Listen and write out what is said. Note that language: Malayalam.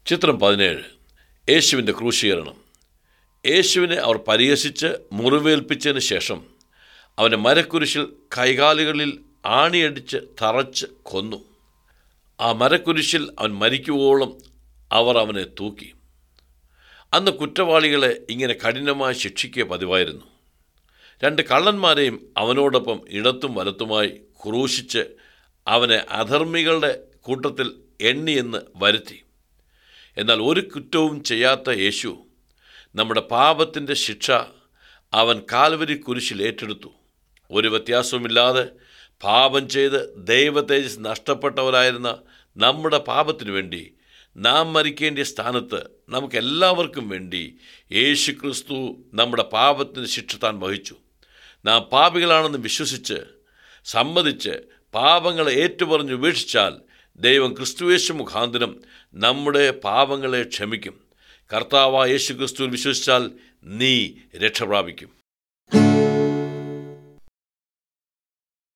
ചിത്രം പതിനേഴ് യേശുവിൻ്റെ ക്രൂശീകരണം യേശുവിനെ അവർ പരിഹസിച്ച് മുറിവേൽപ്പിച്ചതിന് ശേഷം അവനെ മരക്കുരിശിൽ കൈകാലുകളിൽ ആണിയടിച്ച് തറച്ച് കൊന്നു ആ മരക്കുരിശിൽ അവൻ മരിക്കുവോളം അവർ അവനെ തൂക്കി അന്ന് കുറ്റവാളികളെ ഇങ്ങനെ കഠിനമായി ശിക്ഷിക്കുക പതിവായിരുന്നു രണ്ട് കള്ളന്മാരെയും അവനോടൊപ്പം ഇടത്തും വലത്തുമായി ക്രൂശിച്ച് അവനെ അധർമ്മികളുടെ കൂട്ടത്തിൽ എണ്ണിയെന്ന് വരുത്തി എന്നാൽ ഒരു കുറ്റവും ചെയ്യാത്ത യേശു നമ്മുടെ പാപത്തിൻ്റെ ശിക്ഷ അവൻ കാൽവരി കുരിശിൽ ഏറ്റെടുത്തു ഒരു വ്യത്യാസവുമില്ലാതെ പാപം ചെയ്ത് ദൈവ തേജസ് നഷ്ടപ്പെട്ടവരായിരുന്ന നമ്മുടെ പാപത്തിനു വേണ്ടി നാം മരിക്കേണ്ട സ്ഥാനത്ത് നമുക്കെല്ലാവർക്കും വേണ്ടി യേശു ക്രിസ്തു നമ്മുടെ പാപത്തിന് ശിക്ഷ താൻ വഹിച്ചു നാം പാപികളാണെന്ന് വിശ്വസിച്ച് സമ്മതിച്ച് പാപങ്ങളെ ഏറ്റുപറഞ്ഞ് ഉപേക്ഷിച്ചാൽ ദൈവം ക്രിസ്തുവേശു മുഖാന്തരം നമ്മുടെ പാപങ്ങളെ ക്ഷമിക്കും കർത്താവായ യേശു ക്രിസ്തുവിൽ വിശ്വസിച്ചാൽ നീ രക്ഷ പ്രാപിക്കും